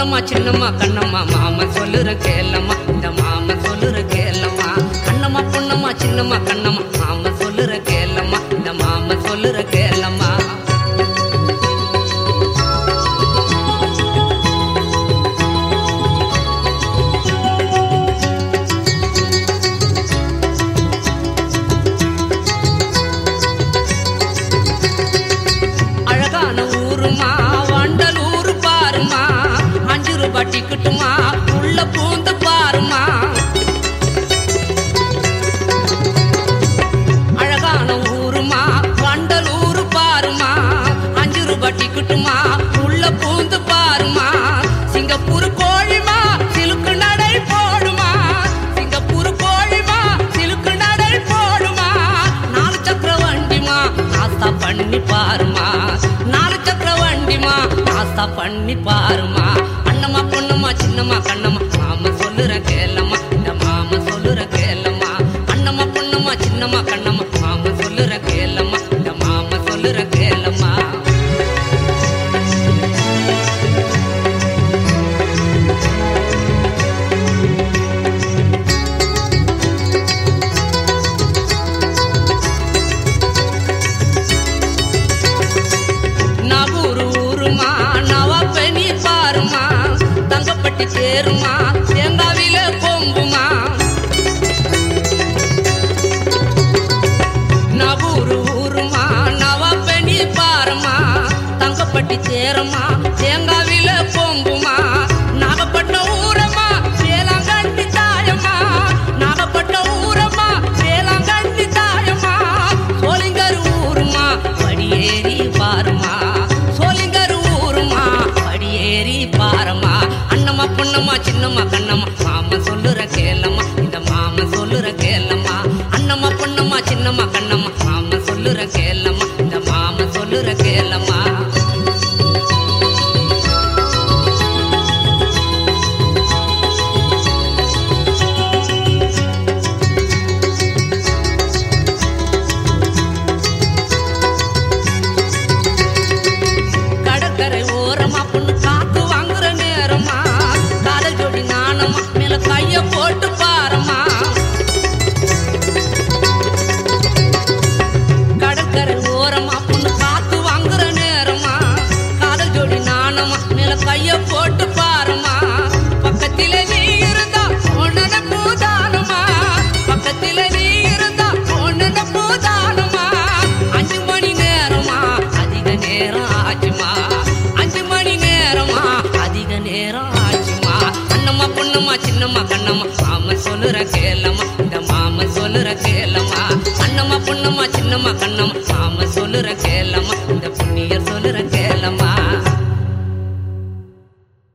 பொண்ணம்மா சின்னம்மா கண்ணம்மா மாமன் சொல்லுற கேளம்மா இந்த மாமன் சொல்லுற கேளம்மா அண்ணம்மா பொண்ணம்மா சின்னம்மா கண்ணம்மா மாமன் சொல்லுற கேளம்மா இந்த மாமன் சொல்லுற கேளம்மா அழகான ஊருமா வண்டலூர் பாருமா அஞ்சு ரூபாய் டிக்கெட்டுமா உள்ள பூந்து பாருமா அழகான ஊருமா வண்டலூர் பாருமா அஞ்சு ரூபாய் டிக்கெட்டுமா உள்ள பூந்து பாருமா சிங்கப்பூர் கோழிமா சிலுக்கு நடை போடுமா சிங்கப்பூர் கோழிமா சிலுக்கு நடை போடுமா நாலு சக்கர வண்டிமா நாஸ்தா பண்ணி பாருமா நாலு சக்கர வண்டிமா நாஸ்தா பண்ணி பாருமா அண்ணம்மா பொண்ணுமா சின்னம்மா கண்ணம்மா மாமா சொல்லுற கேளம்மா இந்த மாமா சொல்லுற கேளம்மா அண்ணம்மா பொண்ணுமா சின்னம்மா கண்ணம்மா மாமா சொல்லுற கேளம்மா இந்த மாமா சொல்லுற கேளம்மா நவூரு ஊருமா நவாப்பனி பாருமா தங்கப்பட்டி சேருமா தேங்காவில கொம்புமா நவூரு ஊருமா நவாப்பனி பாருமா தங்கப்பட்டி சேருமா தேங்காவில கொம்புமா நாகப்பட்டினம் ஊரமா வேளாங்கண்ணி தாயம்மா நாகப்பட்டினம் ஊரமா வேளாங்கண்ணி தாயம்மா சோளிங்கர் ஊருமா படியேறி பாருமா சோளிங்கர் ஊருமா படியேறி பாருமா அண்ணம்மா பொண்ணம்மா சின்னம்மா கண்ணம்மா மாமா சொல்லுற கேளம்மா இந்த மாமா சொல்லுற கேளம்மா அண்ணம்மா பொண்ணம்மா சின்னம்மா கண்ணம்மா மாமா சொல்லுற கேளம்மா இந்த மாமா சொல்லுற கேளம்மா கடற்கரை ஓரமா பொண்ணு காத்து வாங்குற நேரமா காதல் ஜோடி நாணமா மேல கைய போட்டு பாரமா கடற்கரை ஓரமா பொண்ணு காத்து வாங்குற நேரமா காதல் ஜோடி நாணமா மேல கைய போட்டு பாரமா பக்கத்திலே நீ இருந்தா உன்னட பூதானமா பக்கத்திலே நீ இருந்தா உன்னட பூதானமா அஞ்சு மணி நேரமா அதிக நேரம் ஆச்சுமா அஞ்சு மணி நேரமா அதிக நேரம் ஆச்சுமா அண்ணம்மா பொண்ணம்மா சின்னம்மா கண்ணம்மா மாமன் சொல்லுற கேளம்மா இந்த மாமன் சொல்லுற கேளம்மா அண்ணம்மா பொண்ணம்மா சின்னம்மா கண்ணம்மா மாமன் சொல்லுற கேளம்மா இந்த புண்ணியர் சொல்லுற கேளம்மா